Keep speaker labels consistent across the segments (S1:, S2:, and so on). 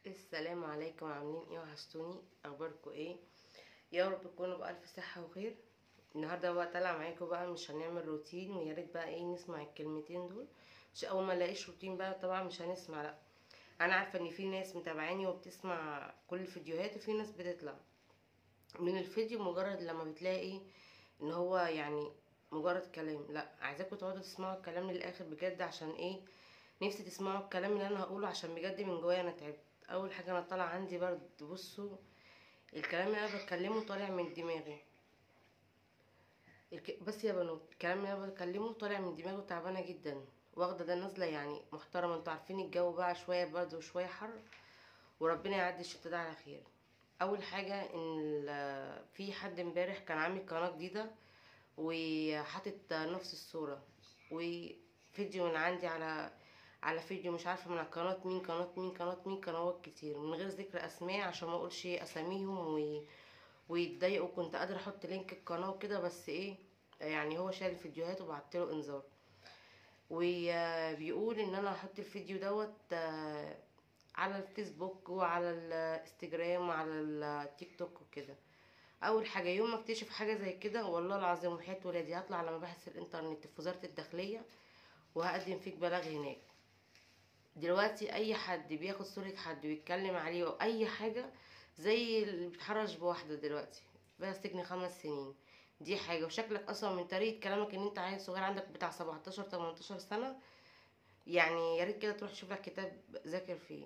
S1: السلام عليكم عاملين ايه وحشتوني اخباركم ايه يا رب تكونوا بألف صحة وخير النهارده بقى طالعه معاكم بقى مش هنعمل روتين ويا ريت بقى ايه نسمع الكلمتين دول مش اول ما الاقيش روتين بقى طبعا مش هنسمع لا انا عارفه ان في ناس متابعاني وبتسمع كل الفيديوهات وفي ناس بتطلع من الفيديو مجرد لما بتلاقي ايه ان هو يعني مجرد كلام لا عايزاكم تقعدوا تسمعوا الكلام للاخر بجد عشان ايه نفسي تسمعوا الكلام اللي انا هقوله عشان بجد من جوايا انا تعبت اول حاجه انا طالعه عندي برد بصوا الكلام اللي انا بتكلمه طالع من دماغي الك... بس يا بنات الكلام اللي انا بكلمه طالع من دماغي تعبانه جدا واخده ده نازله يعني محترمه انتوا عارفين الجو بقى شويه برد وشويه حر وربنا يعدي الشتا ده على خير اول حاجه ان في حد امبارح كان عامل قناه جديده وحاطط نفس الصوره وفيديو من عندي على على فيديو مش عارفه من قناه مين قناه مين قناه مين قنوات كتير من غير ذكر اسماء عشان ما اقولش اساميهم و... ويتضايقوا كنت قادره احط لينك القناه وكده بس ايه يعني هو شال الفيديوهات وبعت له انذار وبيقول ان انا هحط الفيديو دوت على الفيسبوك وعلى الانستجرام وعلى التيك توك وكده اول حاجه يوم ما اكتشف حاجه زي كده والله العظيم وحياه ولادي هطلع على مباحث الانترنت في وزاره الداخليه وهقدم فيك بلاغ هناك دلوقتي اي حد بياخد صورة حد ويتكلم عليه او اي حاجة زي اللي بيتحرش بواحدة دلوقتي بقى سجن خمس سنين دي حاجة وشكلك اصلا من طريقة كلامك ان انت عيل صغير عندك بتاع سبعتاشر تمنتاشر سنة يعني يا ريت كده تروح تشوف لك كتاب ذاكر فيه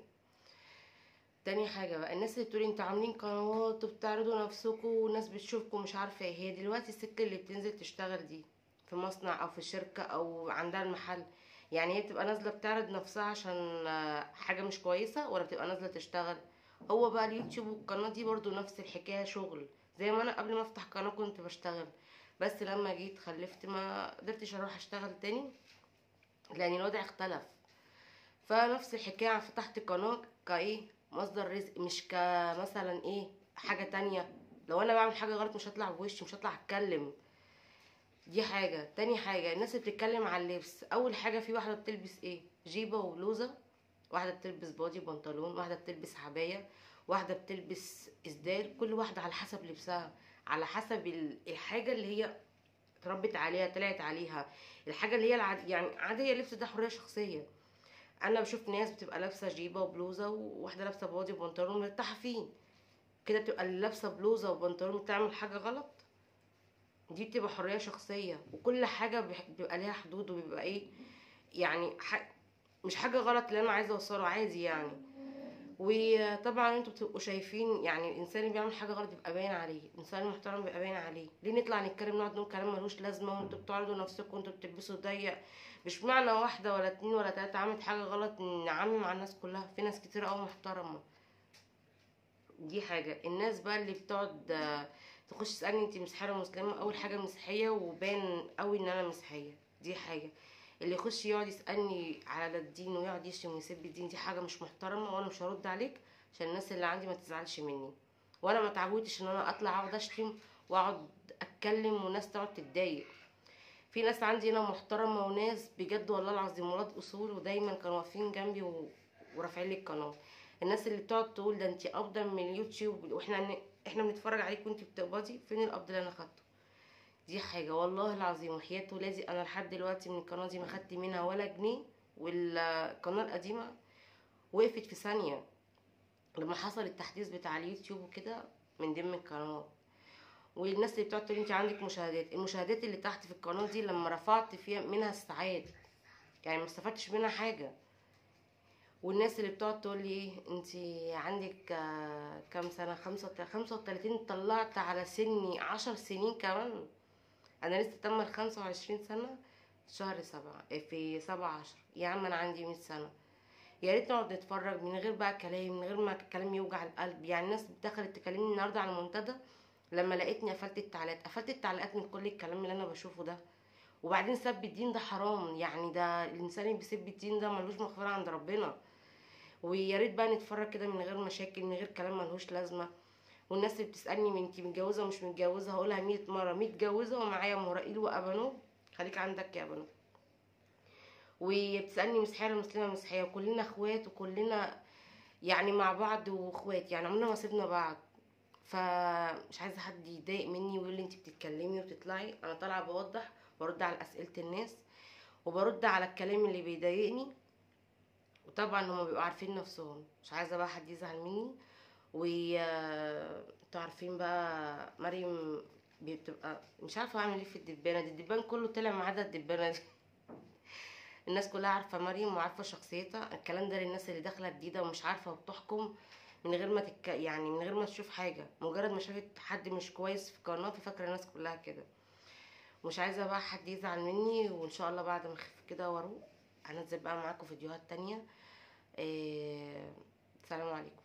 S1: تاني حاجة بقى الناس اللي بتقولي انتوا عاملين قنوات وبتعرضوا نفسكم والناس بتشوفكم مش عارفة ايه هي دلوقتي الست اللي بتنزل تشتغل دي في مصنع او في شركة او عندها المحل يعني هي بتبقى نازله بتعرض نفسها عشان حاجه مش كويسه ولا بتبقى نازله تشتغل هو بقى اليوتيوب والقناه دي برضو نفس الحكايه شغل زي ما انا قبل ما افتح قناه كنت بشتغل بس لما جيت خلفت ما قدرتش اروح اشتغل تاني لان الوضع اختلف فنفس الحكايه فتحت قناه كايه مصدر رزق مش كمثلا ايه حاجه تانية لو انا بعمل حاجه غلط مش هطلع بوشي مش هطلع اتكلم دي حاجة تاني حاجة الناس اللي بتتكلم على اللبس أول حاجة في واحدة بتلبس ايه جيبة وبلوزة واحدة بتلبس بادي بنطلون واحدة بتلبس عباية واحدة بتلبس إسدال كل واحدة على حسب لبسها على حسب الحاجة اللي هي اتربت عليها طلعت عليها الحاجة اللي هي العادية يعني عادية اللبس ده حرية شخصية أنا بشوف ناس بتبقى لابسة جيبة وبلوزة وواحدة لابسة بادي وبنطلون مرتاحة فيه كده بتبقى اللي لابسة بلوزة وبنطلون بتعمل حاجة غلط دي بتبقى حريه شخصيه وكل حاجه بيبقى ليها حدود وبيبقى ايه يعني ح... مش حاجه غلط اللي انا عايزه اوصله عادي يعني وطبعا انتوا بتبقوا شايفين يعني الانسان اللي بيعمل حاجه غلط بيبقى باين عليه الانسان المحترم بيبقى باين عليه ليه نطلع نتكلم نقعد نقول كلام ملوش لازمه وانتوا بتعرضوا نفسكم وانتوا بتلبسوا ضيق مش معنى واحده ولا اتنين ولا تلاته عملت حاجه غلط نعمم على الناس كلها في ناس كتير قوي محترمه دي حاجه الناس بقى اللي بتقعد تخش تسالني انت مسيحيه ولا مسلمه اول حاجه مسيحيه وبان قوي ان انا مسيحيه دي حاجه اللي يخش يقعد يسالني على الدين ويقعد يشتم ويسب الدين دي حاجه مش محترمه وانا مش هرد عليك عشان الناس اللي عندي ما تزعلش مني وانا ما اتعودتش ان انا اطلع اقعد اشتم واقعد اتكلم وناس تقعد تتضايق في ناس عندي هنا محترمه وناس بجد والله العظيم ولاد اصول ودايما كانوا واقفين جنبي و... ورافعين لي القناه الناس اللي بتقعد تقول ده انت افضل من اليوتيوب واحنا احنا بنتفرج عليك وانت بتقبضي فين القبض اللي انا خدته دي حاجه والله العظيم وحياه ولادي انا لحد دلوقتي من القناه دي ما خدت منها ولا جنيه والقناه القديمه وقفت في ثانيه لما حصل التحديث بتاع اليوتيوب وكده من ضمن القنوات والناس اللي بتقعد تقول انت عندك مشاهدات المشاهدات اللي تحت في القناه دي لما رفعت فيها منها الساعات يعني ما استفدتش منها حاجه والناس اللي بتقعد تقول لي ايه انت عندك كام سنه خمسة خمسة وتلاتين طلعت على سني عشر سنين كمان انا لسه تم الخمسة وعشرين سنه في شهر سبعة في سبعة عشر يا عم انا عندي مية سنه يا ريت نقعد نتفرج من غير بقى كلام من غير ما الكلام يوجع القلب يعني الناس دخلت تكلمني النهارده على المنتدى لما لقيتني قفلت التعليقات قفلت التعليقات من كل الكلام اللي انا بشوفه ده وبعدين سب الدين ده حرام يعني ده الانسان اللي بيسب الدين ده ملوش مغفره عند ربنا ويا ريت بقى نتفرج كده من غير مشاكل من غير كلام ملهوش لازمه والناس اللي بتسالني من انتي متجوزه ومش متجوزه هقولها مية مره متجوزه ومعايا مراقيل وابانوب خليك عندك يا ابانوب وبتسالني مسيحيه ولا مسلمه مسيحيه وكلنا اخوات وكلنا يعني مع بعض واخوات يعني عمرنا ما سيبنا بعض فمش عايزه حد يضايق مني ويقول لي انت بتتكلمي وتطلعي انا طالعه بوضح برد على اسئله الناس وبرد على الكلام اللي بيضايقني وطبعا هما بيبقوا عارفين نفسهم مش عايزه بقى حد يزعل مني و انتوا عارفين بقى مريم بتبقى مش عارفه اعمل ايه في الدبانه دي الدبان كله طلع ما عدا الدبانه دي الناس كلها عارفه مريم وعارفه شخصيتها الكلام ده للناس اللي داخله جديده ومش عارفه وبتحكم من غير ما تك... يعني من غير ما تشوف حاجه مجرد ما شافت حد مش كويس في قناه ففاكره الناس كلها كده مش عايزه بقى حد يزعل مني وان شاء الله بعد ما اخف كده واروق هنزل بقى معاكم فيديوهات تانية إيه... سلام عليكم